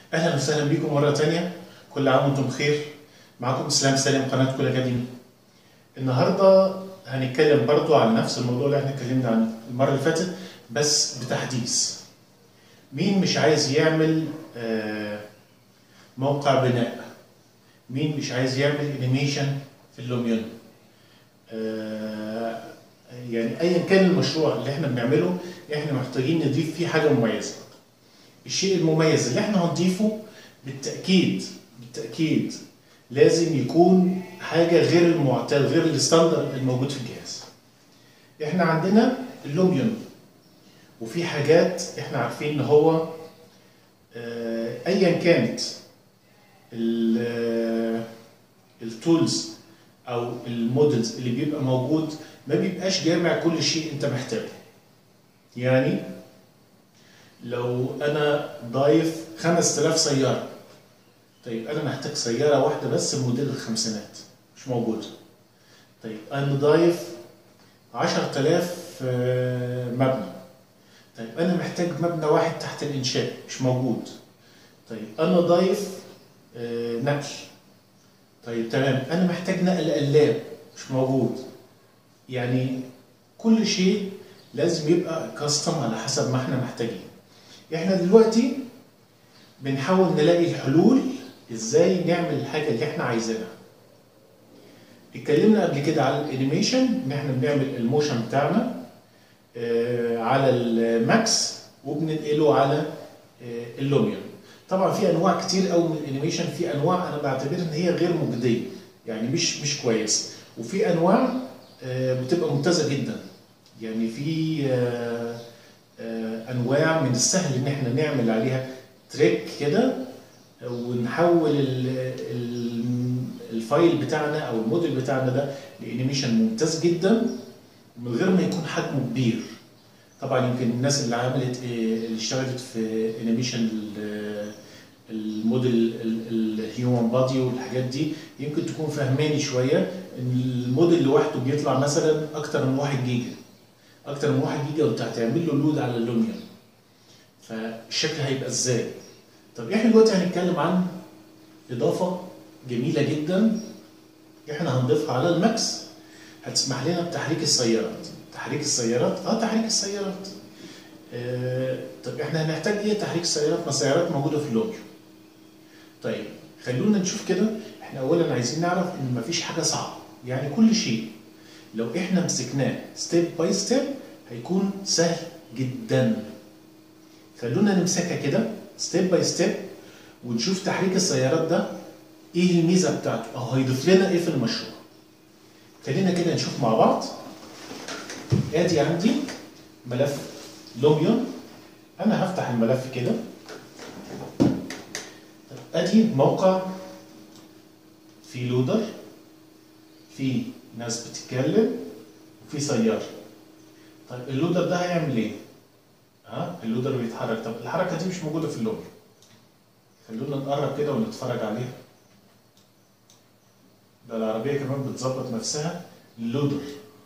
اهلا وسهلا بكم مره تانية كل عام وانتم بخير معكم اسلام سالم قناه كل اكاديمي النهارده هنتكلم برضو عن نفس الموضوع اللي احنا اتكلمنا عنه المره اللي فاتت بس بتحديث مين مش عايز يعمل آه، موقع بناء مين مش عايز يعمل انيميشن في اللوميون آه، يعني ايا كان المشروع اللي احنا بنعمله احنا محتاجين نضيف فيه حاجه مميزه الشيء المميز اللي احنا هنضيفه بالتاكيد بالتاكيد لازم يكون حاجه غير المعتاد غير الستاندرد الموجود في الجهاز احنا عندنا اللوميون وفي حاجات احنا عارفين ان هو آه، ايا كانت ال- التولز او المودلز اللي بيبقى موجود ما بيبقاش جامع كل شيء انت محتاجه يعني لو انا ضايف 5000 سياره طيب انا محتاج سياره واحده بس موديل الخمسينات مش موجوده طيب انا ضايف 10000 آه، مبنى طيب انا محتاج مبنى واحد تحت الانشاء مش موجود طيب انا ضايف آه، نقل طيب تمام انا محتاج نقل قلاب مش موجود يعني كل شيء لازم يبقى كاستم على حسب ما احنا محتاجين احنا دلوقتي بنحاول نلاقي الحلول ازاي نعمل الحاجه اللي احنا عايزينها اتكلمنا قبل كده على الانيميشن ان احنا بنعمل الموشن بتاعنا آه، على الماكس وبننقله على آه، اللوميون طبعا في انواع كتير قوي من الانيميشن في انواع انا بعتبرها ان هي غير مجديه يعني مش مش كويس وفي انواع آه، بتبقى ممتازه جدا يعني في آه، آه، انواع من السهل ان احنا نعمل عليها تريك كده ونحول ال- ال- الفايل بتاعنا او الموديل بتاعنا ده لانيميشن ممتاز جدا من غير ما يكون حجمه كبير طبعا يمكن الناس اللي عملت إيه، اللي اشتغلت في انيميشن الموديل الهيومن بادي والحاجات دي يمكن تكون فهماني شويه ان الموديل لوحده بيطلع مثلا اكتر من 1 جيجا اكتر من 1 جيجا وانت هتعمل له لود على اللوميون فالشكل هيبقى ازاي طب احنا دلوقتي هنتكلم عن اضافه جميله جدا احنا هنضيفها على الماكس هتسمح لنا بتحريك السيارات تحريك السيارات اه تحريك السيارات آه طب احنا هنحتاج ايه تحريك السيارات ما السيارات موجوده في اللوميون طيب خلونا نشوف كده احنا اولا عايزين نعرف ان مفيش حاجه صعبه يعني كل شيء لو احنا مسكناه ستيب باي ستيب هيكون سهل جدا خلونا نمسكها كده ستيب باي ستيب ونشوف تحريك السيارات ده ايه الميزه بتاعته او هيضيف لنا ايه في المشروع خلينا كده نشوف مع بعض ادي عندي ملف لوميون انا هفتح الملف كده ادي موقع في لودر في ناس بتتكلم وفي سياره طيب اللودر ده هيعمل ايه ها اللودر بيتحرك طب الحركه دي مش موجوده في اللوميون خلونا نقرب كده ونتفرج عليها ده العربيه كمان بتظبط نفسها اللودر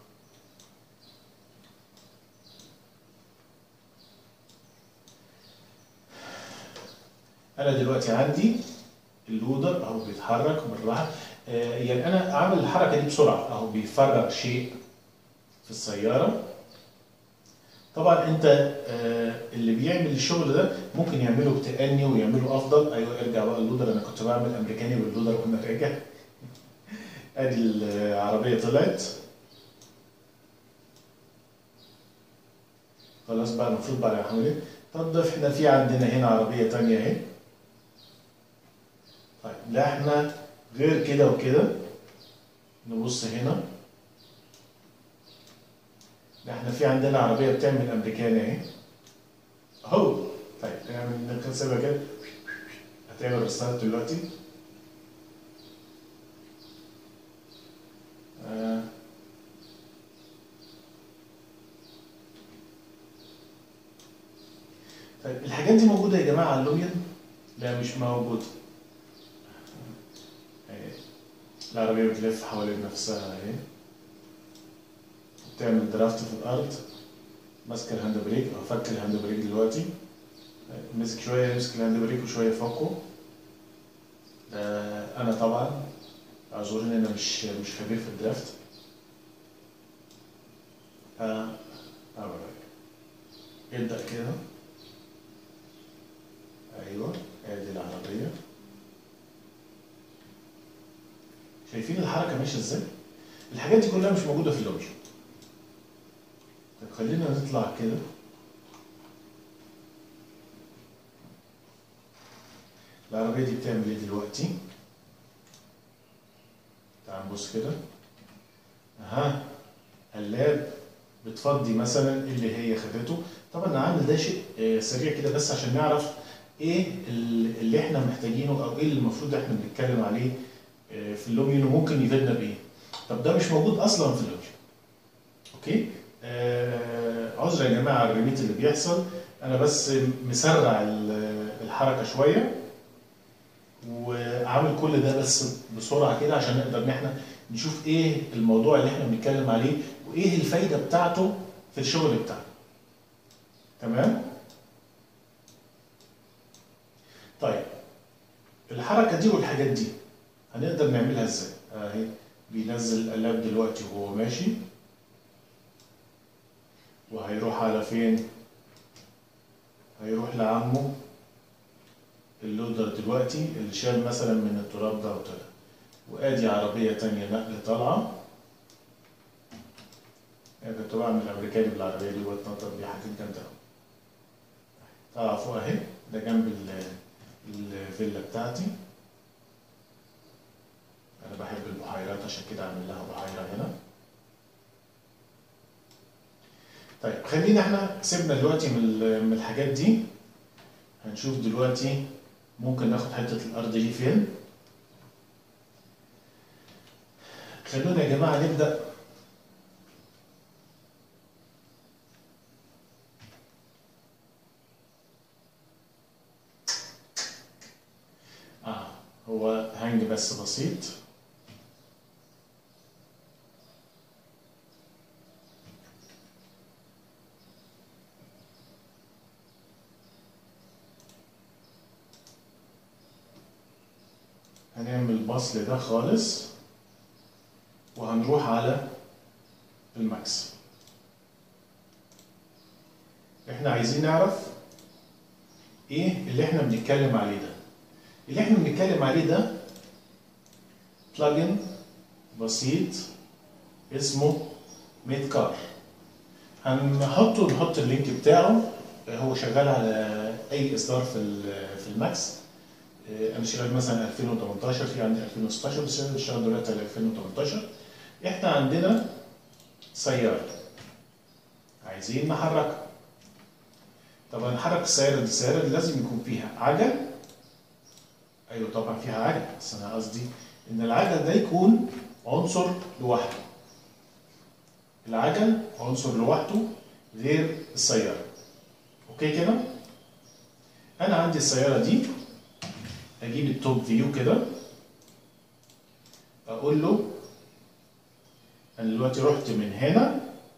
انا دلوقتي عندي اللودر اهو بيتحرك بالراحه آه، يعني انا عامل الحركه دي بسرعه اهو بيفرغ شيء في السياره طبعا انت آه، اللي بيعمل الشغل ده ممكن يعمله بتأني ويعمله افضل ايوه ارجع بقى اللودر انا كنت بعمل امريكاني باللودر وانا راجع ادي العربيه طلعت خلاص بقى المفروض بقى يعمل ايه طب ده احنا في عندنا هنا عربيه تانية اهي طيب لا احنا غير كده وكده نبص هنا لا احنا في عندنا عربيه بتعمل امريكاني اهي اهو طيب نعمل نسيبها كده هتعمل ريستارت دلوقتي آه. طيب الحاجات دي موجودة يا جماعة على اللوميون؟ لا مش موجودة. أهي. العربية بتلف حوالين نفسها اهي. بتعمل درافت في الأرض. ماسكة الهاند بريك أو فك الهاند بريك دلوقتي. مسك شويه يمسك الهاند بريك وشويه فوقه ده انا طبعا اعذروني انا مش مش خبير في الدرافت اه اوريك ابدا كده ايوه ادي العربيه شايفين الحركه ماشيه ازاي الحاجات دي كلها مش موجوده في اللوجو طب خلينا نطلع كده العربية دي بتعمل ايه دلوقتي؟ تعال نبص كده اها اللاب بتفضي مثلا اللي هي خدته طبعا انا عامل ده شيء آه، سريع كده بس عشان نعرف ايه ال- اللي احنا محتاجينه او ايه اللي المفروض احنا بنتكلم عليه آه، في اللوجين وممكن يفيدنا بايه طب ده مش موجود اصلا في اللوجين اوكي آه، عذر يا جماعه على الريميت اللي بيحصل انا بس مسرع ال- الحركه شويه وعامل كل ده بس بسرعه كده عشان نقدر ان احنا نشوف ايه الموضوع اللي احنا بنتكلم عليه وايه الفايده بتاعته في الشغل بتاعنا تمام طيب الحركه دي والحاجات دي هنقدر نعملها ازاي اهي بينزل اللاب دلوقتي وهو ماشي وهيروح على فين هيروح لعمه اللودر دلوقتي اللي شال مثلا من التراب ده وطلع وادي عربية تانية نقل طالعة يعني كنت بعمل الامريكاني بالعربية دي واتنطط بيها حاجات جامدة أوي. طالعة فوق اهي ده جنب ال- الفيلا بتاعتي انا بحب البحيرات عشان كده اعمل لها بحيرة هنا طيب خلينا احنا سيبنا دلوقتي من ال- من الحاجات دي هنشوف دلوقتي ممكن ناخد حتة الأرض دي فين خلونا يا جماعة نبدأ آه هو هانج بس بسيط هنعمل بصل ده خالص وهنروح على الماكس احنا عايزين نعرف ايه اللي احنا بنتكلم عليه ده اللي احنا بنتكلم عليه ده بلجن بسيط اسمه ميد كار هنحطه نحط اللينك بتاعه هو شغال على اي اصدار في ال- في الماكس انا شغال مثلا 2018 في عندي 2016 بس انا شغال دلوقتي على 2018 احنا عندنا سيارة عايزين نحركها طبعا نحرك السيارة دي السيارة دي لازم يكون فيها عجل ايوه طبعا فيها عجل بس انا قصدي ان العجل ده يكون عنصر لوحده العجل عنصر لوحده غير السيارة اوكي كده انا عندي السيارة دي اجيب التوب فيو كده اقول له انا دلوقتي رحت من هنا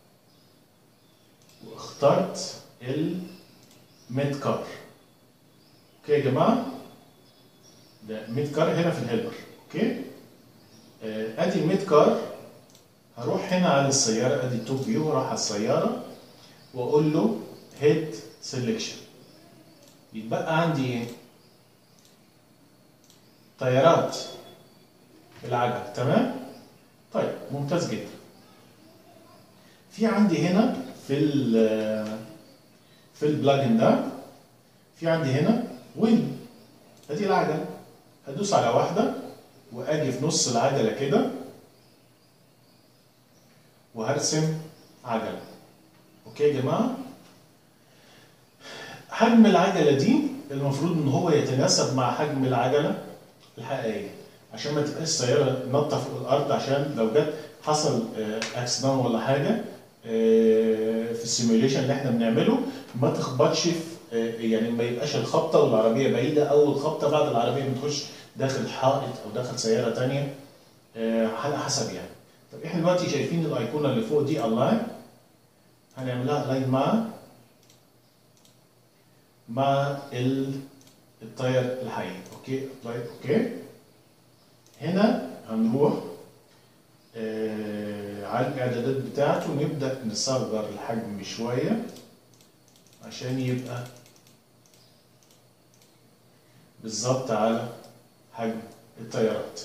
واخترت الميد كار اوكي يا جماعه ده ميد كار هنا في الهيلبر اوكي آه، ادي الميد كار هروح هنا على السياره ادي التوب فيو هروح على السياره واقول له هيد سيلكشن يتبقى عندي ايه طيارات العجل تمام طيب ممتاز جدا في عندي هنا في ال في البلاجن ده في عندي هنا وين ادي العجل هدوس على واحده واجي في نص العجله كده وهرسم عجله اوكي يا جماعه حجم العجله دي المفروض ان هو يتناسب مع حجم العجله الحقيقيه عشان ما تبقاش السياره نطه فوق الارض عشان لو جت حصل اكسيدنت ولا حاجه آه، في السيميوليشن اللي احنا بنعمله ما تخبطش في آه، يعني ما يبقاش الخبطه والعربيه بعيده او الخبطه بعد العربيه بتخش داخل حائط او داخل سياره ثانيه على حسب يعني طب احنا دلوقتي شايفين الايقونه اللي فوق دي الاين هنعملها الاين مع مع ال- التاير الحقيقي اوكي ابلاي اوكي هنا هنروح آه على الاعدادات بتاعته نبدا نصغر الحجم شويه عشان يبقى بالظبط على حجم التيارات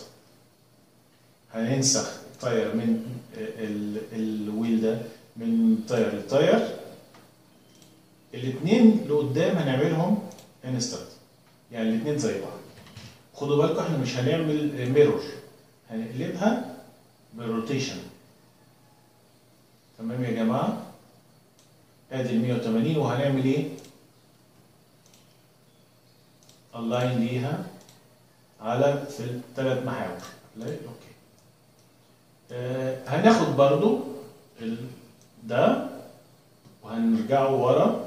هننسخ التاير من ال- الويل ده من تاير لتاير الاثنين اللي قدام هنعملهم انستنت يعني الاثنين زي بعض خدوا بالكم احنا مش هنعمل ميرور هنقلبها بالروتيشن تمام يا جماعه ادي ال 180 وهنعمل ايه اللاين ليها على في الثلاث محاور لا اوكي آه هناخد برضو ال ده وهنرجعه ورا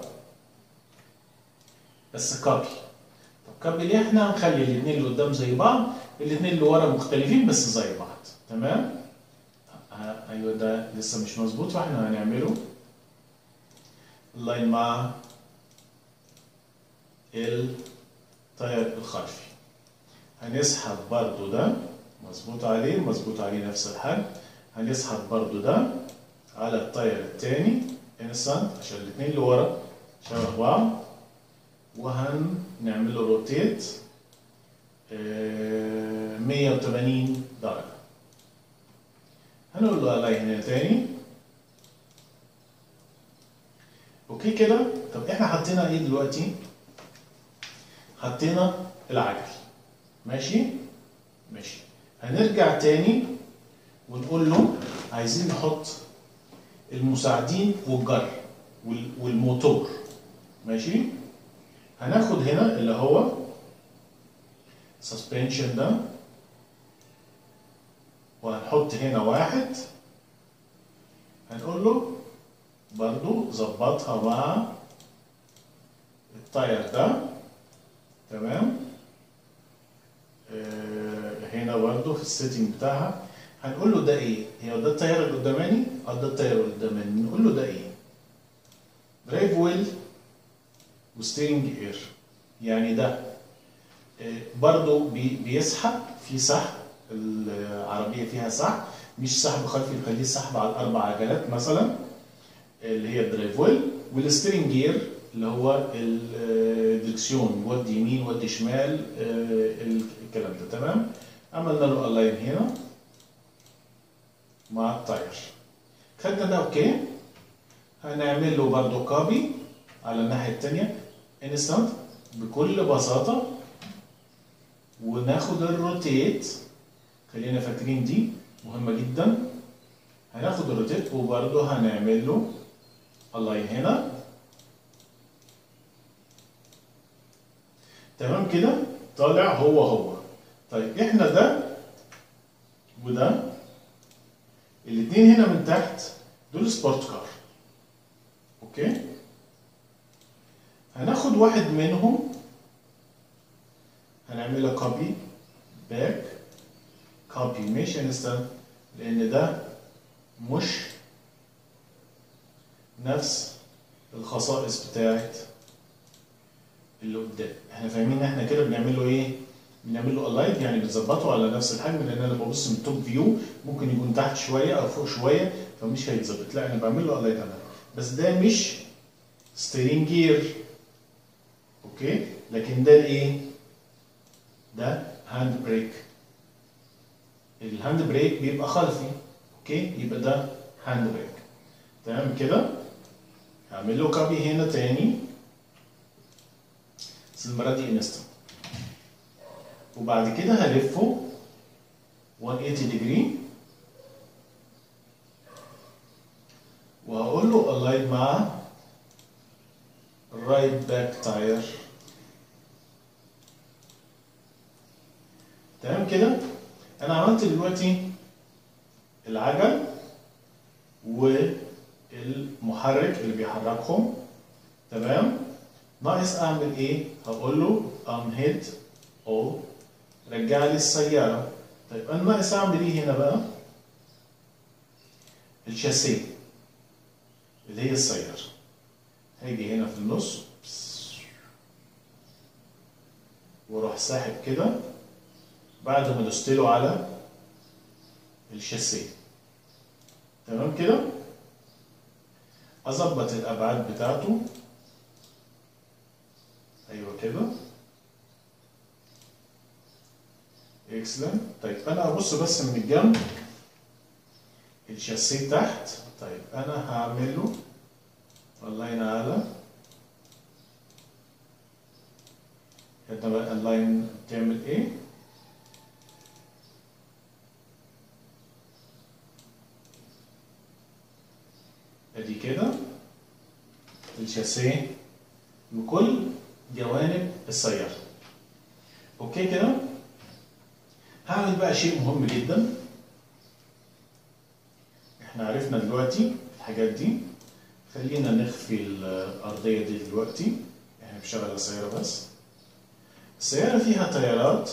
بس كابي طب كابي ليه احنا هنخلي الاثنين اللي قدام زي بعض الاثنين اللي ورا مختلفين بس زي بعض تمام آه ايوه ده لسه مش مظبوط فاحنا هنعمله اللاين مع التاير الخلفي هنسحب برضو ده مظبوط عليه مظبوط عليه نفس الحد هنسحب برضو ده على التاير التاني انستنت عشان الاثنين اللي ورا شبه بعض وهنعمل له روتيت 180 درجة هنقول له علي هنا تاني اوكي كده طب احنا حطينا ايه دلوقتي حطينا العجل ماشي ماشي هنرجع تاني ونقول له عايزين نحط المساعدين والجر وال- والموتور ماشي هناخد هنا اللي هو suspension ده وهنحط هنا واحد هنقول له برضو ظبطها مع التاير ده تمام آه، هنا برضو في السيتنج بتاعها هنقول له ده ايه؟ هي ده التاير القداماني؟ اه ده التاير القداماني نقول له ده ايه؟ درايف ويل وستيرنج اير يعني ده آه، برضو بي- بيسحب في سحب العربية فيها سحب مش سحب خلفي بخليه سحب على الأربع عجلات مثلا اللي هي الدرايف ويل والستيرنج جير اللي هو الدركسيون ودي يمين ودي شمال آه، الكلام ده تمام عملنا له الاين هنا مع التاير خدنا ده اوكي هنعمل له برضه كوبي على الناحيه الثانيه انستنت بكل بساطه وناخد الروتيت خلينا فاكرين دي مهمه جدا هناخد الروتيت وبرضه هنعمل له اللاين هنا تمام كده طالع هو هو طيب احنا ده وده الاثنين هنا من تحت دول سبورت كار اوكي هناخد واحد منهم هنعمل له كوبي باك كوبي مش انستنت لان ده مش نفس الخصائص بتاعت اللي قدام احنا فاهمين ان احنا كده بنعمل له ايه بنعمل له الايت يعني بنظبطه على نفس الحجم لان انا ببص من التوب فيو ممكن يكون تحت شويه او فوق شويه فمش هيتظبط لا انا بعمل له الايت انا بس ده مش ستيرنج جير اوكي لكن ده ايه ده هاند بريك الهاند بريك بيبقى خلفي اوكي يبقى ده هاند بريك تمام كده هعمل له كوبي هنا تاني بس المره دي انستنت وبعد كده هلفه 180 ديجري وهقول له الاين مع الرايت باك تاير تمام كده انا عملت دلوقتي العجل والمحرك اللي بيحركهم تمام ناقص اعمل ايه هقول له ام هيد او رجع لي السياره طيب انا ناقص اعمل ايه هنا بقى الشاسيه اللي هي السياره هيجي هنا في النص واروح ساحب كده بعد ما دوست له على الشاسيه تمام كده اظبط الابعاد بتاعته ايوه كده اكسلنت طيب انا ابص بس من الجنب الشاسيه تحت طيب انا هعمل له الاين على هنا بقى اللاين بتعمل ايه ادي كده الشاسيه بكل جوانب السيارة اوكي كده هعمل بقى شيء مهم جدا احنا عرفنا دلوقتي الحاجات دي خلينا نخفي الأرضية دي دلوقتي احنا بنشغل السيارة بس السيارة فيها تيارات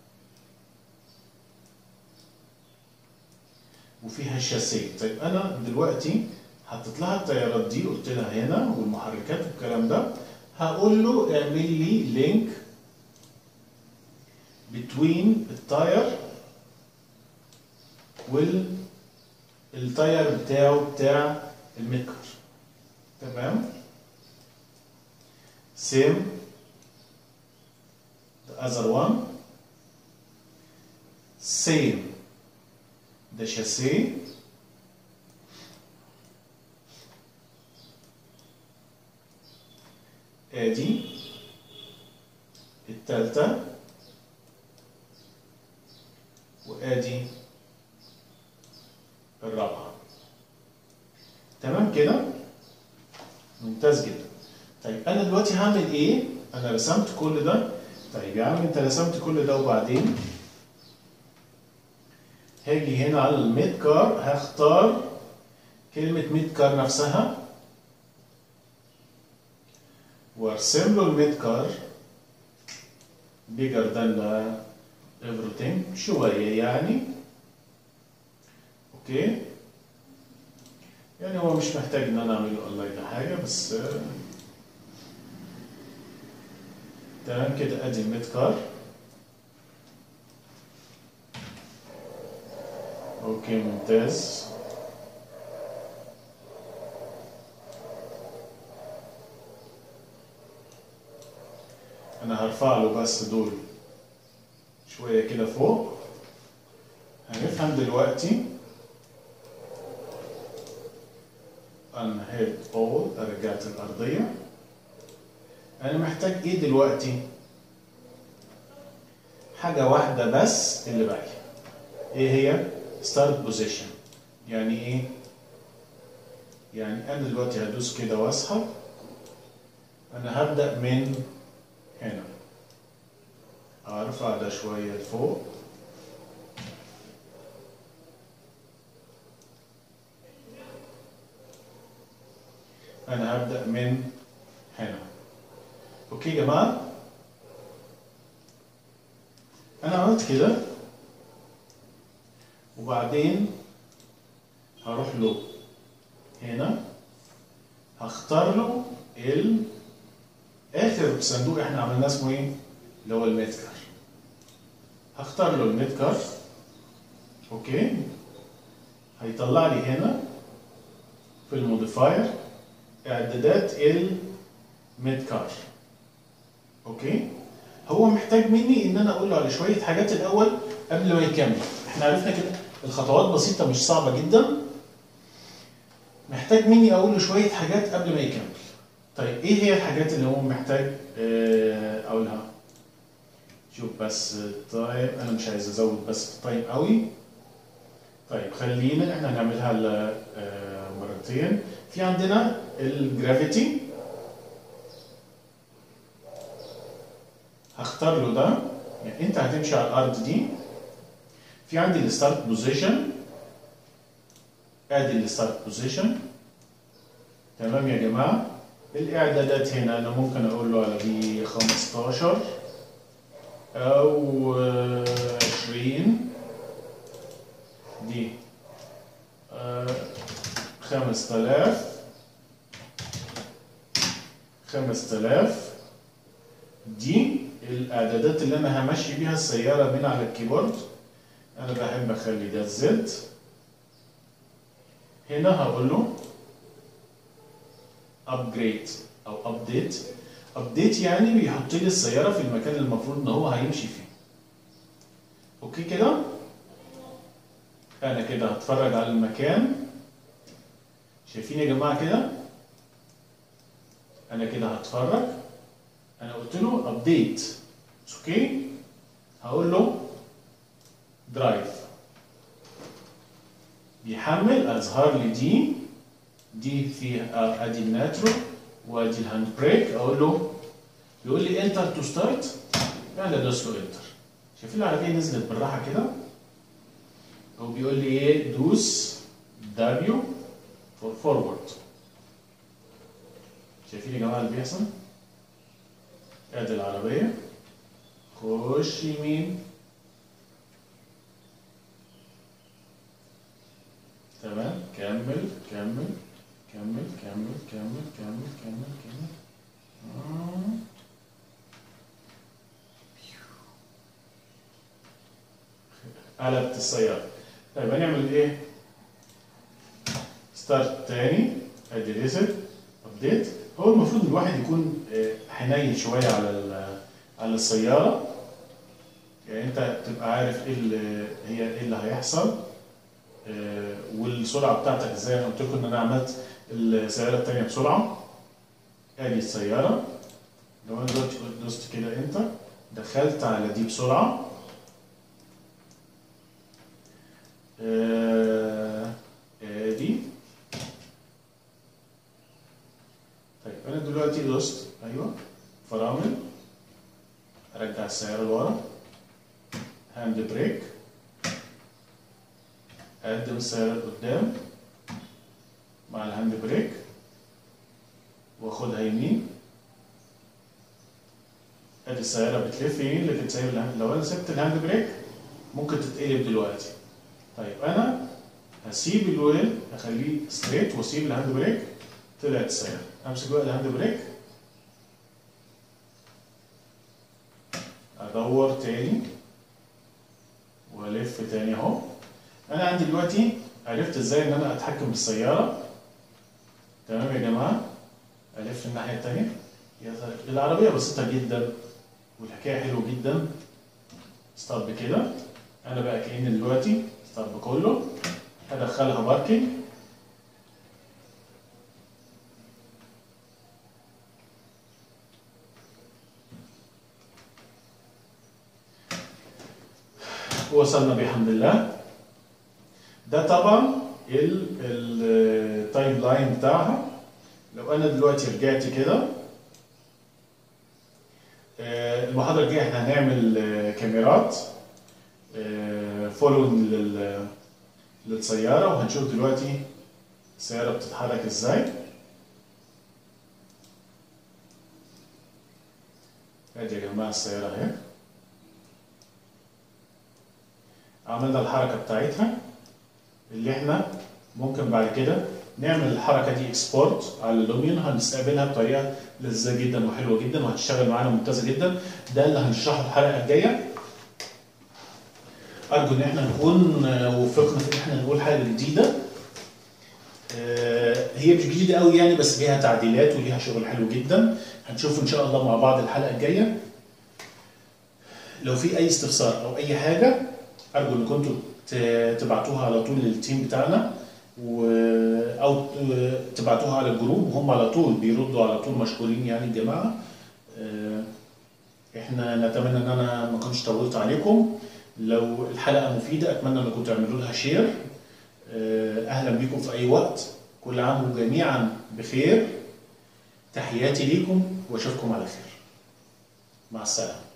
وفيها الشاسيه طيب انا دلوقتي حطيت لها التيارات دي قلت لها هنا والمحركات والكلام ده هقول له اعمل لي لينك بتوين التاير وال التاير بتاعه بتاع الميكر تمام same the other one same the chassis ادي التالتة وادي الرابعة تمام كده ممتاز جدا طيب انا دلوقتي هعمل ايه انا رسمت كل ده طيب يا عم انت رسمت كل ده وبعدين هاجي هنا على الميد كار هختار كلمة ميد كار نفسها وارسم له الميد كار bigger than the everything شوية يعني اوكي يعني هو مش محتاج ان انا اعمل له الاين حاجة بس آه، تمام كده ادي الميد كار اوكي ممتاز انا هرفع له بس دول شويه كده فوق هنفهم دلوقتي انا هيد اول رجعت الارضيه انا محتاج ايه دلوقتي حاجه واحده بس اللي باقيه ايه هي ستارت بوزيشن يعني ايه يعني انا دلوقتي هدوس كده واسحب انا هبدا من هنا ارفع ده شويه لفوق انا هبدا من هنا اوكي يا جماعه انا عملت كده وبعدين هروح له هنا هختار له ال اخر صندوق احنا عملناه اسمه ايه؟ اللي هو الميدكار هختار له الميدكار اوكي هيطلع لي هنا في الموديفاير اعدادات الميدكار اوكي هو محتاج مني ان انا اقول له على شويه حاجات الاول قبل ما يكمل احنا عرفنا كده الخطوات بسيطه مش صعبه جدا محتاج مني اقول له شويه حاجات قبل ما يكمل طيب ايه هي الحاجات اللي هو محتاج آه، اقولها شوف بس طيب انا مش عايز ازود بس طيب قوي طيب خلينا احنا هنعملها ل- آه، مرتين في عندنا الجرافيتي هختار له ده يعني انت هتمشي على الارض دي في عندي الستارت بوزيشن ادي الستارت بوزيشن تمام يا جماعه الاعدادات هنا انا ممكن اقول له على دي 15 او آه، 20 دي آه، 5000 5000 دي الاعدادات اللي انا همشي بيها السياره من على الكيبورد انا بحب اخلي ده زد هنا هقول له ابجريد او ابديت ابديت يعني بيحط لي السياره في المكان اللي المفروض ان هو هيمشي فيه اوكي كده انا كده هتفرج على المكان شايفين يا جماعه كده انا كده هتفرج انا قلت له ابديت اوكي هقول له درايف بيحمل اظهر لي دي دي فيها ادي الناترو وادي الهاند بريك اقول له يقول لي انتر تو ستارت انا دوس له انتر شايفين العربيه نزلت بالراحه كده هو بيقول لي ايه دوس دبليو فور فورورد شايفين يا جماعه اللي بيحصل ادي العربيه خش يمين تمام كمل كمل كمل كمل كمل كمل كمل كمل آه. قلبت السيارة طيب هنعمل ايه؟ ستارت تاني ادي ريست ابديت هو المفروض الواحد يكون آه، حنين شوية على ال- على السيارة يعني انت تبقى عارف ايه اللي هي ايه اللي هيحصل آه، والسرعه بتاعتك ازاي انا قلت لكم ان انا عملت السياره الثانيه بسرعه ادي السياره لو انا دلوقتي قلت دوست كده انت دخلت على دي بسرعه آه، ادي طيب انا دلوقتي دوست ايوه فرامل ارجع السياره لورا هاند بريك اقدم السيارة لقدام مع الهاند بريك واخدها يمين ادي السيارة بتلف يمين لكن سايب الهاند لو انا سبت الهاند بريك ممكن تتقلب دلوقتي طيب انا هسيب الويل اخليه ستريت واسيب الهاند بريك طلعت السيارة امسك بقى الهاند بريك ادور تاني والف تاني اهو انا عندي دلوقتي عرفت ازاي ان انا اتحكم بالسياره تمام يا جماعه الف الناحيه التانيه يظهر العربيه بسيطه جدا والحكايه حلوه جدا ستارت كده انا بقى كاني دلوقتي ستارت كله هدخلها باركينج وصلنا بحمد الله ده طبعا التايم لاين بتاعها لو انا دلوقتي رجعت كده آه، المحاضره الجايه احنا هنعمل آه، كاميرات فولوينج للسياره وهنشوف دلوقتي السياره بتتحرك ازاي ادي يا جماعه السياره اهي عملنا الحركه بتاعتها اللي احنا ممكن بعد كده نعمل الحركه دي اكسبورت على اللوميون هنستقبلها بطريقه لذيذه جدا وحلوه جدا وهتشتغل معانا ممتازه جدا ده اللي هنشرحه الحلقه الجايه ارجو ان احنا نكون آه، وفقنا في ان احنا نقول حاجه جديده آه، هي مش جديده قوي يعني بس ليها تعديلات وليها شغل حلو جدا هنشوف ان شاء الله مع بعض الحلقه الجايه لو في اي استفسار او اي حاجه ارجو ان كنتوا ت- تبعتوها على طول للتيم بتاعنا و... او ت- تبعتوها على الجروب وهم على طول بيردوا على طول مشكورين يعني الجماعه آه، احنا نتمنى ان انا ما كنتش طولت عليكم لو الحلقه مفيده اتمنى انكم تعملوا لها شير آه، اهلا بيكم في اي وقت كل عام جميعا بخير تحياتي ليكم واشوفكم على خير مع السلامه